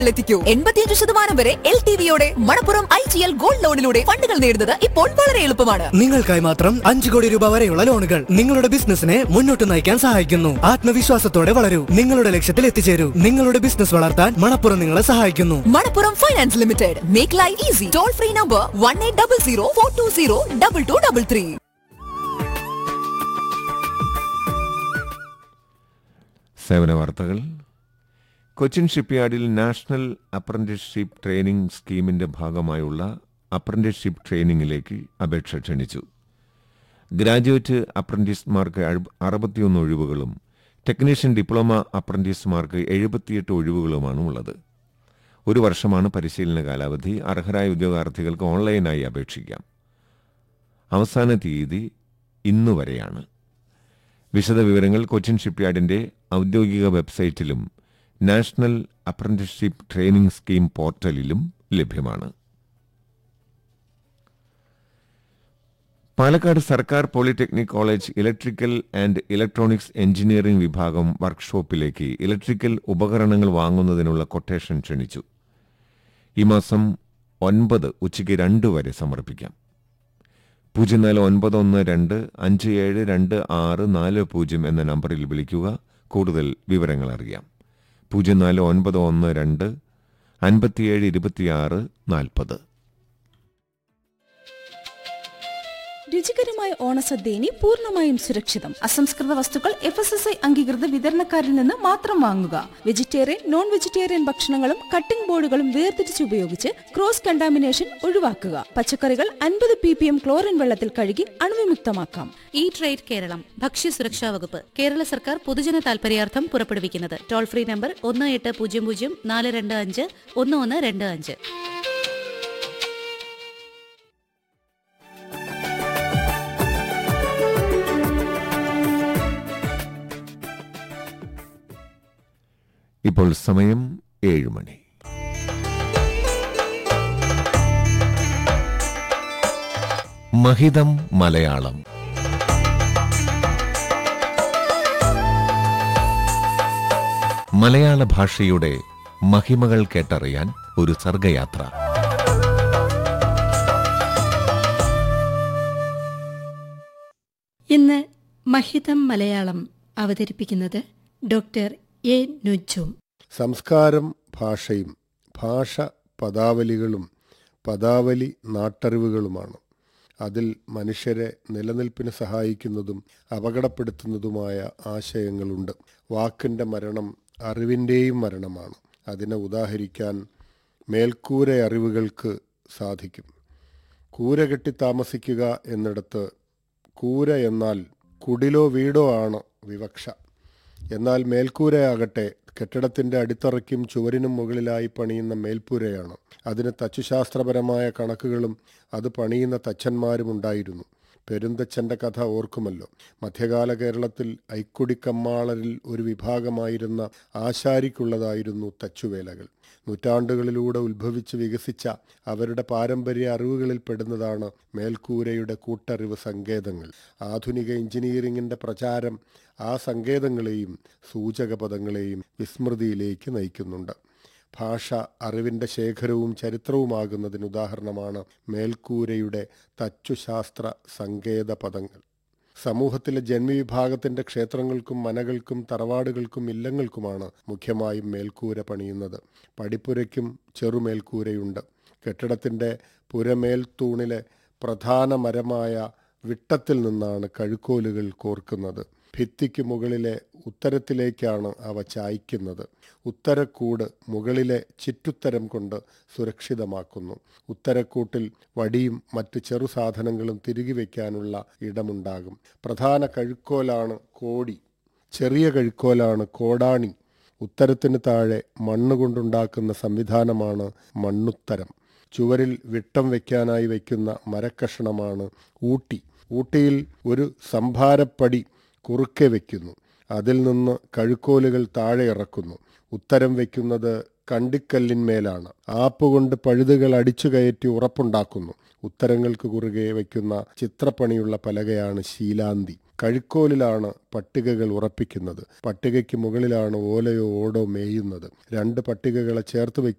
എത്തിക്കൂ എൺപത്തിയഞ്ച് ശതമാനം വരെ എൽ ടി വിയോടെ Manappuram I G L gold ലോണിലൂടെ ഫണ്ടുകൾ നേടുന്നത് ഇപ്പോൾ വളരെ എളുപ്പമാണ് നിങ്ങൾക്കായി മാത്രം അഞ്ചു കോടി രൂപ വരെയുള്ള ലോണുകൾ നിങ്ങളുടെ ബിസിനസിനെ മുന്നോട്ട് നയിക്കാൻ സഹായിക്കുന്നു ആത്മവിശ്വാസത്തോടെ വളരൂ നിങ്ങളുടെ ലക്ഷ്യത്തിൽ എത്തിച്ചേരൂ നിങ്ങളുടെ ബിസിനസ് വളർത്താൻ മണപ്പുറം നിങ്ങളെ സഹായിക്കുന്നു Manappuram finance limited make life easy toll free number one eight double zero four two zero double two double three സേവന വാർത്തകൾ കൊച്ചിൻ ഷിപ്പ്യാർഡിൽ നാഷണൽ അപ്രന്റീസ്ഷിപ്പ് ട്രെയിനിംഗ് സ്കീമിന്റെ ഭാഗമായുള്ള അപ്രന്റീസ്ഷിപ്പ് ട്രെയിനിങ്ങിലേക്ക് അപേക്ഷ ക്ഷണിച്ചു ഗ്രാജുവേറ്റ് അപ്രന്റീസ്മാർക്ക് അഴു- അറുപത്തിയൊന്ന് ഒഴിവുകളും ടെക്നീഷ്യൻ ഡിപ്ലോമ അപ്രന്റീസ്മാർക്ക് എഴുപത്തിയെട്ട് ഒഴിവുകളുമാണ് ഉള്ളത് ഒരു വർഷമാണ് പരിശീലന കാലാവധി അർഹരായ ഉദ്യോഗാർത്ഥികൾക്ക് ഓൺലൈനായി അപേക്ഷിക്കാം അവസാന തീയതി ഇന്നുവരെയാണ് വിശദവിവരങ്ങൾ കൊച്ചിൻ ഷിപ്പ്യാർഡിന്റെ ഔദ്യോഗിക വെബ്സൈറ്റിലും നാഷണൽ അപ്രന്റീസ്ഷിപ്പ് ട്രെയിനിംഗ് സ്കീം പോർട്ടലിലും ലഭ്യമാണ് പാലക്കാട് സർക്കാർ polytechnic college electrical and electronics engineering വിഭാഗം വർക്ക്ഷോപ്പിലേക്ക് ഇലക്ട്രിക്കൽ ഉപകരണങ്ങൾ വാങ്ങുന്നതിനുള്ള കൊട്ടേഷൻ ക്ഷണിച്ചു ഈ മാസം ഒൻപത് ഉച്ചയ്ക്ക് രണ്ട് വരെ സമർപ്പിക്കാം പൂജ്യം നാല് ഒൻപത് ഒന്ന് രണ്ട് അഞ്ച് ഏഴ് രണ്ട് ആറ് നാല് പൂജ്യം എന്ന നമ്പറിൽ വിളിക്കുക കൂടുതൽ വിവരങ്ങൾ അറിയാം പൂജ്യം നാല് ഒൻപത് ഒന്ന് രണ്ട് അൻപത്തിയേഴ് ഇരുപത്തിയാറ് നാൽപ്പത് രുചികരമായ ഓണസദ്യ ഇനി പൂർണ്ണമായും സുരക്ഷിതം അസംസ്കൃത വസ്തുക്കൾ എഫ് എസ് എസ് ഐ അംഗീകൃത വിതരണക്കാരിൽ നിന്ന് മാത്രം വാങ്ങുക വെജിറ്റേറിയൻ നോൺ വെജിറ്റേറിയൻ ഭക്ഷണങ്ങളും കട്ടിംഗ് ബോർഡുകളും വേർതിരിച്ച് ഉപയോഗിച്ച് ക്രോസ് കണ്ടാമിനേഷൻ ഒഴിവാക്കുക പച്ചക്കറികൾ അൻപത് പി പി എം ക്ലോറിൻ വെള്ളത്തിൽ കഴുകി അണുവിമുക്തമാക്കാം ഈ ട്രേഡ് കേരളം ഭക്ഷ്യസുരക്ഷാ വകുപ്പ് കേരള സർക്കാർ പൊതുജന താൽപര്യാർത്ഥം പുറപ്പെടുവിക്കുന്നത് ടോൾ ഫ്രീ നമ്പർ ഒന്ന് എട്ട് പൂജ്യം പൂജ്യം നാല് രണ്ട് അഞ്ച് ഒന്ന് ഒന്ന് രണ്ട് അഞ്ച് ഇപ്പോൾ സമയം ഏഴ് മണി മഹിതം മലയാളം മലയാള ഭാഷയുടെ മഹിമകൾ കേട്ടറിയാൻ ഒരു സർഗയാത്ര ഇന്ന് മഹിതം മലയാളം അവതരിപ്പിക്കുന്നത് ഡോക്ടർ എ നുജും സംസ്കാരം ഭാഷയും ഭാഷ പദാവലികളും പദാവലി നാട്ടറിവുകളുമാണ് അതിൽ മനുഷ്യരെ നിലനിൽപ്പിന് സഹായിക്കുന്നതും അപകടപ്പെടുത്തുന്നതുമായ ആശയങ്ങളുണ്ട് വാക്കിൻ്റെ മരണം അറിവിൻ്റെയും മരണമാണ് അതിനെ ഉദാഹരിക്കാൻ മേൽക്കൂര അറിവുകൾക്ക് സാധിക്കും കൂര കെട്ടി താമസിക്കുക എന്നിടത്ത് കൂര എന്നാൽ കുടിലോ വീടോ ആണ് വിവക്ഷ എന്നാൽ മേൽക്കൂരയാകട്ടെ കെട്ടിടത്തിന്റെ അടിത്തറയ്ക്കും ചുവരിനും മുകളിലായി പണിയുന്ന മേൽപ്പൂരയാണ് അതിന് തച്ചുശാസ്ത്രപരമായ കണക്കുകളും അത് പണിയുന്ന തച്ചന്മാരും ഉണ്ടായിരുന്നു പെരുന്തച്ചന്റെ കഥ ഓർക്കുമല്ലോ മധ്യകാല കേരളത്തിൽ ഐക്കുടിക്കമ്മാളരിൽ ഒരു വിഭാഗമായിരുന്ന ആശാരിക്കുള്ളതായിരുന്നു തച്ചുവേലകൾ നൂറ്റാണ്ടുകളിലൂടെ ഉത്ഭവിച്ച് വികസിച്ച അവരുടെ പാരമ്പര്യ അറിവുകളിൽ പെടുന്നതാണ് മേൽക്കൂരയുടെ കൂട്ടറിവ് സങ്കേതങ്ങൾ ആധുനിക എഞ്ചിനീയറിംഗിന്റെ പ്രചാരം ആ സങ്കേതങ്ങളെയും സൂചകപദങ്ങളെയും വിസ്മൃതിയിലേക്ക് നയിക്കുന്നുണ്ട് ഭാഷ അറിവിന്റെ ശേഖരവും ചരിത്രവുമാകുന്നതിന് ഉദാഹരണമാണ് മേൽക്കൂരയുടെ തച്ചുശാസ്ത്ര സങ്കേത പദങ്ങൾ സമൂഹത്തിലെ ജന്മിവിഭാഗത്തിന്റെ ക്ഷേത്രങ്ങൾക്കും മനകൾക്കും തറവാടുകൾക്കും ഇല്ലങ്ങൾക്കുമാണ് മുഖ്യമായും മേൽക്കൂര പണിയുന്നത് പടിപ്പുരയ്ക്കും ചെറുമേൽക്കൂരയുണ്ട് കെട്ടിടത്തിന്റെ പുരമേൽത്തൂണിലെ പ്രധാന മരമായ വിട്ടത്തിൽ നിന്നാണ് കഴുക്കോലുകൾ കോർക്കുന്നത് ഭിത്തിക്ക് മുകളിലെ ഉത്തരത്തിലേക്കാണ് അവ ചായ്ക്കുന്നത് ഉത്തരക്കൂട് മുകളിലെ ചിറ്റുത്തരം കൊണ്ട് സുരക്ഷിതമാക്കുന്നു ഉത്തരക്കൂട്ടിൽ വടിയും മറ്റ് ചെറു സാധനങ്ങളും തിരികെ വയ്ക്കാനുള്ള ഇടമുണ്ടാകും പ്രധാന കഴുക്കോലാണ് കോടി ചെറിയ കഴുക്കോലാണ് കോടാണി ഉത്തരത്തിന് താഴെ മണ്ണ് കൊണ്ടുണ്ടാക്കുന്ന സംവിധാനമാണ് മണ്ണുത്തരം ചുവരിൽ വിട്ടം വയ്ക്കാനായി വയ്ക്കുന്ന മരക്കഷണമാണ് ഊട്ടി ഊട്ടിയിൽ ഒരു സംഭാരപ്പടി കുറുക്കെ വയ്ക്കുന്നു അതിൽ നിന്ന് കഴുക്കോലുകൾ താഴെ ഇറക്കുന്നു ഉത്തരം വയ്ക്കുന്നത് കണ്ടിക്കല്ലിന്മേലാണ് ആപ്പ് കൊണ്ട് പഴുതുകൾ അടിച്ചു കയറ്റി ഉറപ്പുണ്ടാക്കുന്നു ഉത്തരങ്ങൾക്ക് കുറുകെ വയ്ക്കുന്ന ചിത്രപ്പണിയുള്ള പലകയാണ് ശീലാന്തി കഴുക്കോലിലാണ് പട്ടികകൾ ഉറപ്പിക്കുന്നത് പട്ടികയ്ക്ക് മുകളിലാണ് ഓലയോ ഓടോ മേയുന്നത് രണ്ട് പട്ടികകളെ ചേർത്ത് വയ്ക്കുന്ന